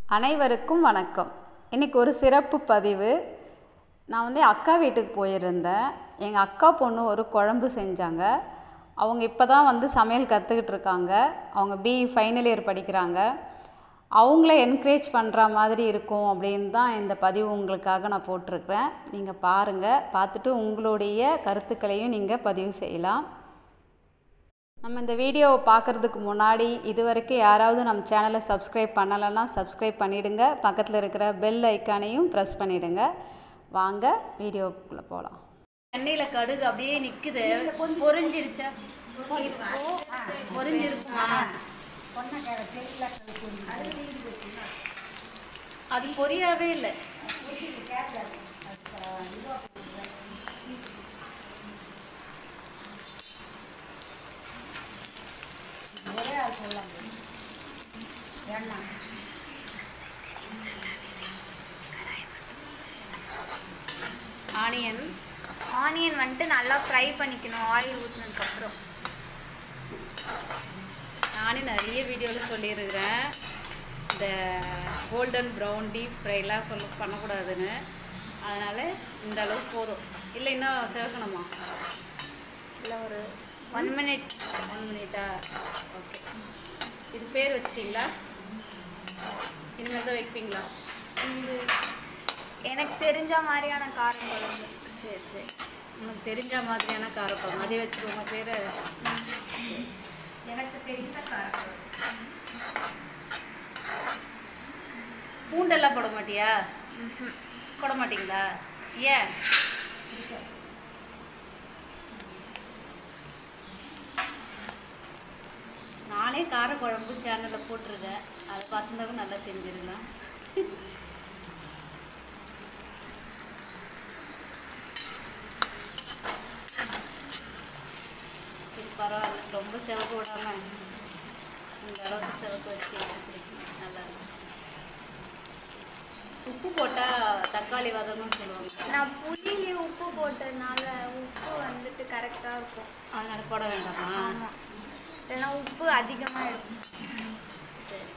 அனைவருக்கும் வணக்கம் இன்றைக்கி ஒரு சிறப்பு பதிவு நான் வந்து அக்கா வீட்டுக்கு போயிருந்தேன் எங்கள் அக்கா பொண்ணு ஒரு குழம்பு செஞ்சாங்க அவங்க இப்போ தான் வந்து சமையல் கற்றுக்கிட்டு இருக்காங்க அவங்க பிஇ ஃபைனல் இயர் படிக்கிறாங்க அவங்கள என்கரேஜ் பண்ணுற மாதிரி இருக்கும் அப்படின்னு தான் இந்த பதிவு உங்களுக்காக நான் போட்டிருக்கிறேன் நீங்கள் பாருங்கள் பார்த்துட்டு உங்களுடைய கருத்துக்களையும் நீங்கள் பதிவு செய்யலாம் நம்ம இந்த வீடியோவை பார்க்குறதுக்கு முன்னாடி இது வரைக்கும் யாராவது நம்ம சேனலை சப்ஸ்கிரைப் பண்ணலைன்னா சப்ஸ்கிரைப் பண்ணிவிடுங்க பக்கத்தில் இருக்கிற பெல் ஐக்கானையும் ப்ரெஸ் பண்ணிவிடுங்க வாங்க வீடியோக்குள்ளே போகலாம் எண்ணெயில் கடுகு அப்படியே நிற்குது பொறிஞ்சிருச்சா பொறிஞ்சிருக்குமா அது பொரியாவே இல்லை ஆனியன் ஆனியன் வந்துட்டு நல்லா ஃப்ரை பண்ணிக்கணும் ஆயில் ஊற்றினதுக்கப்புறம் நானே நிறைய வீடியோவில் சொல்லியிருக்கிறேன் இந்த கோல்டன் ப்ரௌன் டீப் ஃப்ரைலாம் சொல்ல பண்ணக்கூடாதுன்னு அதனால் இந்த அளவுக்கு போதும் இல்லை இன்னும் சேர்க்கணுமா இல்லை ஒரு ஒன் மினிட் ஒன் மினிட்டா ஓகே இது பேர் வச்சிட்டிங்களா இனிமேல் தான் வைப்பீங்களா இது எனக்கு தெரிஞ்ச மாதிரியான காரம் குழம்பு சரி சரி உனக்கு தெரிஞ்ச மாதிரியான காரப்பழம் அதே வச்சுக்கோங்க பேர் எனக்கு தெரிஞ்ச காரம் பூண்டெல்லாம் போட மாட்டியா போட மாட்டீங்களா ஏன் நானே காரக்குழம்பு சேனலில் போட்டிருக்கேன் அதை பார்த்துருந்தாவும் நல்லா செஞ்சிருக்கலாம் சரி பரவாயில்ல ரொம்ப செவக்க விடாம இந்த அளவுக்கு செவக்க வச்சு எடுத்துருக்கீங்க நல்லா இருக்கும் உப்பு போட்டால் தக்காளி வதங்கன்னு சொல்லுவாங்க நான் புளியிலே உப்பு போட்டதுனால உப்பு வந்துட்டு கரெக்டாக இருக்கும் அதனால போட வேண்டாமா ஆமாம் இல்லைன்னா உப்பு அதிகமாக இருக்கும் சரி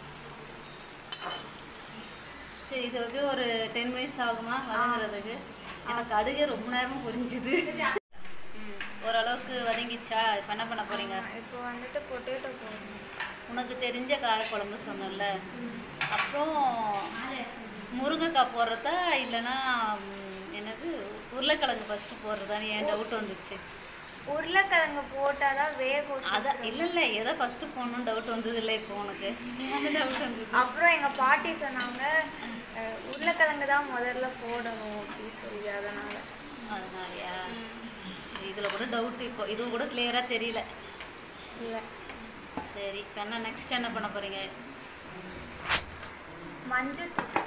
சரி இது வந்து ஒரு டென் மினிட்ஸ் ஆகுமா வதங்குறதுக்கு எனக்கு கடுகு ரொம்ப நேரமா புரிஞ்சுது ம், ஓரளவுக்கு வதங்கிச்சா இப்போ என்ன பண்ண போறீங்க இப்போ வந்துட்டு பொட்டேட்டோ போடணும் உனக்கு தெரிஞ்ச காரக்குழம்பு சொன்னல அப்புறம் முருங்கைக்காய் போடுறதா இல்லைன்னா ம், என்னது உருளைக்கிழங்கு ஃபஸ்ட்டு போடுறதான்னு என் டவுட் வந்துச்சு உருளைக்கிழங்கு போட்டால் தான் வேகும் அதான் இல்லை இல்லை எதை ஃபஸ்ட்டு போடணும்னு டவுட் வந்தது இல்லை இப்போ உனக்கு டவுட் வந்தது அப்புறம் எங்கள் பாட்டி சொன்னாங்க அஹ், உருளைக்கிழங்கு தான் முதல்ல போடணும் அப்படின்னு சொல்லி அதனால் அதனாலயா இதில் கூட டவுட் இப்போ இதுவும் கூட கிளியராக தெரியல இல்லை சரி இப்போ என்ன நெக்ஸ்ட் என்ன பண்ண போகிறீங்க மஞ்சள் தூள்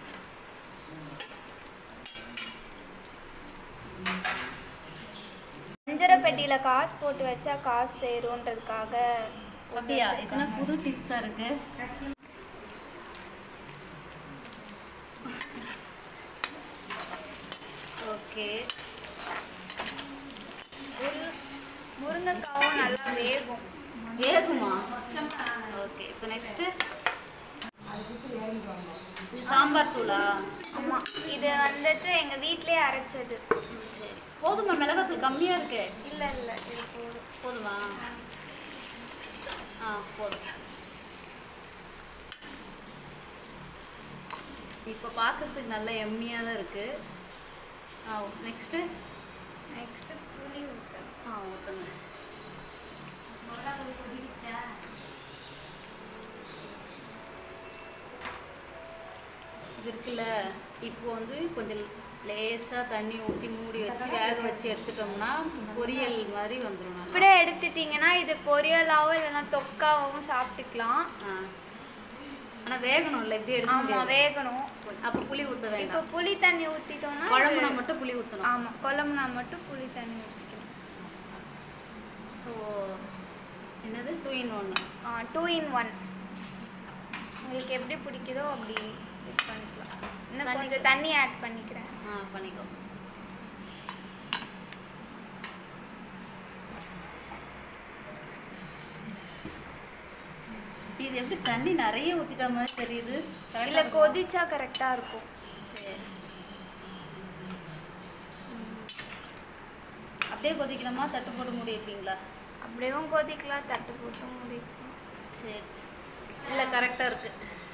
அஞ்சரை பெட்டியில் காசு போட்டு வச்சா காசு சேரும்ன்றதுக்காக அப்படியா இதெல்லாம் புது டிப்ஸாக இருக்கு ஓகே முரு முருங்கைக்காவும் நல்லா வேகும் வேகுமா ஓகே இப்போ நெக்ஸ்ட்டு சாம்பார் தூளா ஆமாம் இது வந்துட்டு எங்கள் வீட்டிலே அரைச்சது சரி போதுமா மிளகாத்தூள் கம்மியாக இருக்கே இல்லை இல்லை இது போதும் போதுமா ஆ போதும் இப்போ பார்க்கறதுக்கு நல்ல எம்மியாக தான் இருக்குது ஆ நெக்ஸ்ட்டு நெக்ஸ்ட்டு புளி ஊற்றணும் ஆ ஊற்றுங்க இது இருக்குல்ல இப்போ வந்து கொஞ்சம் லேசாக தண்ணி ஊற்றி மூடி வச்சு வேக வச்சு எடுத்துட்டோம்னா பொரியல் மாதிரி வந்துடும் நல்லா இப்படியே எடுத்துட்டிங்கன்னா இது பொரியலாகவும் இல்லைன்னா தொக்காவும் சாப்பிட்டுக்கலாம் ஆ ஆனால் வேகணும்ல இப்படி எடுக்க ஆமாம் முடியாது வேகணும் அப்போ புளி ஊற்ற இப்போ வேண்டாம் புளி தண்ணி ஊற்றிட்டோம்னா குழம்புனா மட்டும் புளி ஊற்றணும் ஆமாம் குழம்புனா மட்டும் புளி தண்ணி ஊற்றிக்கணும் ஸோ என்னது டூ இன் ஒன்று டூ இன் ஒன் உங்களுக்கு எப்படி பிடிக்குதோ அப்படி இது பண்ணிக்கலாம் இன்னும் தண்ணி- கொஞ்சம் தண்ணி ஆட் பண்ணிக்கிறேன் ஆ பண்ணிக்கோ இது எப்படி தண்ணி நிறைய ஊற்றிட்ட மாதிரி தெரியுது இல்லை கரெக்டாக கொதிச்சா கரெக்டாக இருக்கும் சரி அப்படியே கொதிக்கணுமா தட்டு போட்டு மூடி வைப்பீங்களா அப்படியும் கொதிக்கலாம் தட்டு போட்டு முடிக்கும் சரி இல்லை கரெக்டாக இருக்கு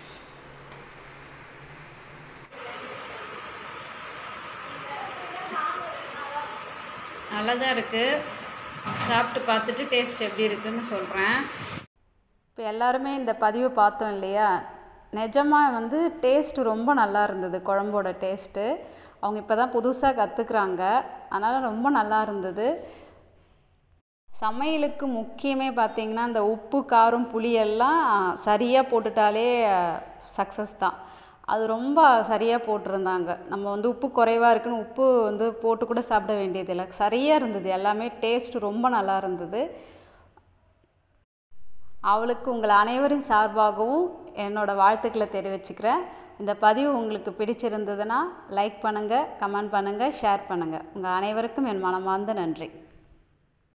நல்லா தான் இருக்குது சாப்பிட்டு பார்த்துட்டு டேஸ்ட் எப்படி இருக்குன்னு சொல்கிறேன் இப்போ எல்லாருமே இந்த பதிவு பார்த்தோம் இல்லையா நிஜமாக வந்து டேஸ்ட் ரொம்ப நல்லா இருந்தது குழம்போட டேஸ்ட்டு அவங்க இப்போ தான் புதுசாக கற்றுக்குறாங்க அதனால் ரொம்ப நல்லா இருந்தது சமையலுக்கு முக்கியமே பார்த்தீங்கன்னா இந்த உப்பு காரம் புளி எல்லாம் சரியாக போட்டுட்டாலே சக்ஸஸ் தான் அது ரொம்ப சரியாக போட்டிருந்தாங்க நம்ம வந்து உப்பு குறைவாக இருக்குன்னு உப்பு வந்து போட்டு கூட சாப்பிட வேண்டியதில்லை சரியாக இருந்தது எல்லாமே டேஸ்ட் ரொம்ப நல்லா இருந்தது அவளுக்கு உங்கள் அனைவரின் சார்பாகவும் என்னோட வாழ்த்துக்களை தெரிவிச்சுக்கிறேன் இந்த பதிவு உங்களுக்கு பிடிச்சிருந்ததுன்னா லைக் பண்ணுங்கள் கமெண்ட் பண்ணுங்கள் ஷேர் பண்ணுங்கள் உங்கள் அனைவருக்கும் என் மனமார்ந்த நன்றி